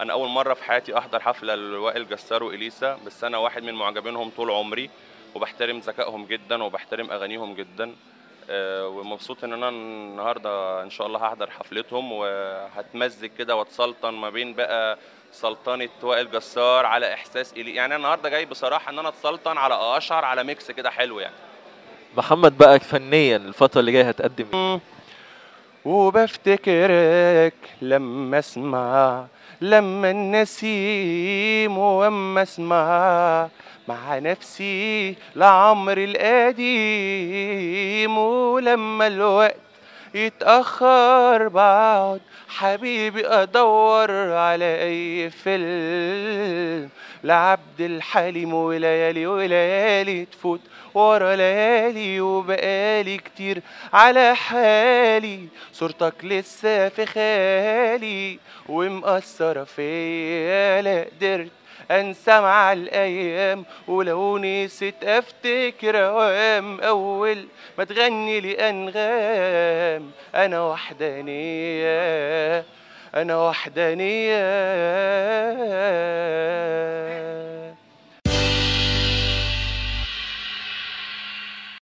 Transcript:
انا اول مره في حياتي احضر حفله لوائل جسار واليسا بس انا واحد من معجبينهم طول عمري وبحترم ذكائهم جدا وبحترم اغانيهم جدا آه، ومبسوط ان انا النهارده ان شاء الله هحضر حفلتهم وهتمزج كده واتسلطن ما بين بقى سلطنه وائل جسار على احساس الي يعني انا النهارده جاي بصراحه ان انا اتسلطن على اشعر على ميكس كده حلو يعني محمد بقى فنيا الفتره اللي جايه هتقدم إيه؟ وبفتكرك لما اسمع لما النسيم واما اسمع مع نفسي لعمر القديم ولما الوقت يتأخر بقعد حبيبي أدور على أي فيلم لعبد الحليم وليالي وليالي تفوت ورا ليالي وبقالي كتير على حالي صورتك لسه في خيالي ومأثرة فيا لا قدرت انسى مع الايام ولو نسيت افتكر اوام اول ما تغني لي انغام انا وحدانيه انا وحدانيه